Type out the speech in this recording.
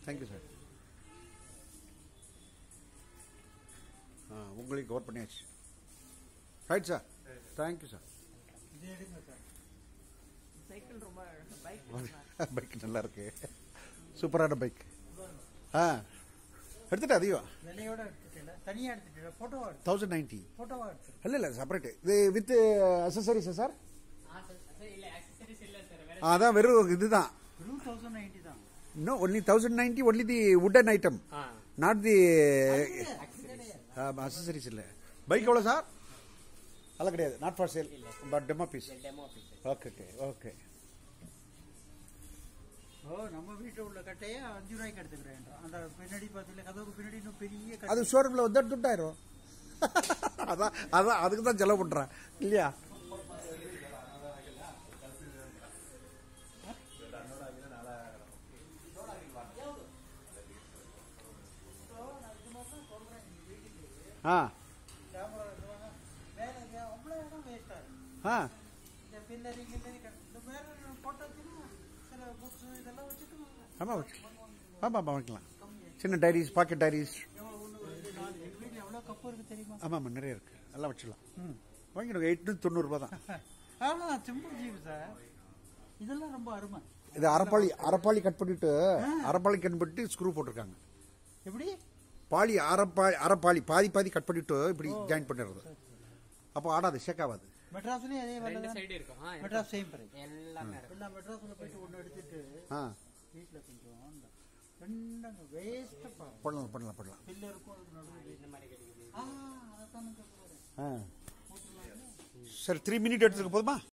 Thank you sir ஆ உங்களுக்கு cover பண்ணியாச்சு right sir thank you sir இது எடுங்க சார் சைக்கிள் ரொம்ப பைக் பைக் நல்லா இருக்கு சூப்பரான பைக் ஆ எடுத்துட்டு அதிகம் விலையோட எடுத்துட்டல தனியா எடுத்துட்டல போட்டோவா எடுத்து தௌசண்ட் நைன்ட்டி போட்டோவா எடுத்து இல்லை இல்லை செப்பரேட் இது வித் அசசரிஸா சார் இல்ல ஆக்சசரிஸ் இல்ல சார் வேற அதான் வெறும் இதுதான் வெறும் தௌசண்ட் நைன்டி தான் இன்னும் only thousand ninety only the wooden item not the அசசரிஸ் இல்லை பைக் எவ்வளோ சார் அதெல்லாம் கிடையாது not for sale but demo piece demo piece okay okay okay ஓ நம்ம வீட்டுல உள்ள கட்டையை அஞ்சு ரூபாய்க்கு எடுத்துக்கிறேன் அந்த பின்னாடி பார்த்தீங்களா கதவுக்கு பின்னாடி இன்னும் பெரிய கட்டை அது ஷோரூமில் வந்தால் துட்டாயிரும் அதான் அதான் அதுக்கு தான் செலவு பண்ணுறேன் இல்லையா ஆ கேமரா எடுத்துவாங்க மேலே இங்க அவ்வளோ இடம் வேஸ்ட் ஆகும் ஆ இந்த பில்லரி கில்லரி இந்த மேலே போட்டோச்சுன்னா சில புக்ஸ் இதெல்லாம் வச்சுட்டு ஆமாம் ஆமாம் ஆமாம் வைக்கலாம் சின்ன டைரிஸ் பாக்கெட் டைரிஸ் எவ்வளோ ஒன்று ரெண்டு நாலு எங்கள் வீட்டில் எவ்வளோ கப்பு இருக்கு தெரியுமா ஆமாம் ஆமாம் நிறைய இருக்குது எல்லாம் வச்சிடலாம் ம் வாங்கிடுங்க எட்நூற்றி தொண்ணூறுபா தான் அவ்வளோ சிம்பிள் ஜீவ் சார் இதெல்லாம் ரொம்ப அருமை இது அரைப்பாளி அரைப்பாளி கட் பண்ணிட்டு அரைப்பாளி கட் பண்ணிட்டு ஸ்க்ரூ போட்டிருக்காங்க எப்படி பாளி அரைப்பாளி அரைப்பாளி பாதி பாதி கட் பண்ணிட்டு இப்படி ஜாயின் பண்ணிடுறது அப்போ ஆடாது ஷேக் ஆகாது மெட்ராஸ்லயும் அதே வேலை ரெண்டு தான் சைடு இருக்கும் ஆ, இருக்கும். மெட்ராஸ் சேம் பிரைஸ் எல்லாமே இருக்கும் எல்லாம் மெட்ராஸ்ல போயிட்டு ஒன்று எடுத்துட்டு ஆ வீட்டில் கொஞ்சம் இந்த ரெண்டாங்க வேஸ்ட் பண்ணலாம் பண்ணலாம் பண்ணலாம் பில்லு இருக்கும் அதுக்கு நடுவில் இந்த மாதிரி கிடைக்குது ஆ அதைத்தான் கேட்க போகிறேன் ஆ சரி த்ரீ மினிட் எடுத்துக்க போதுமா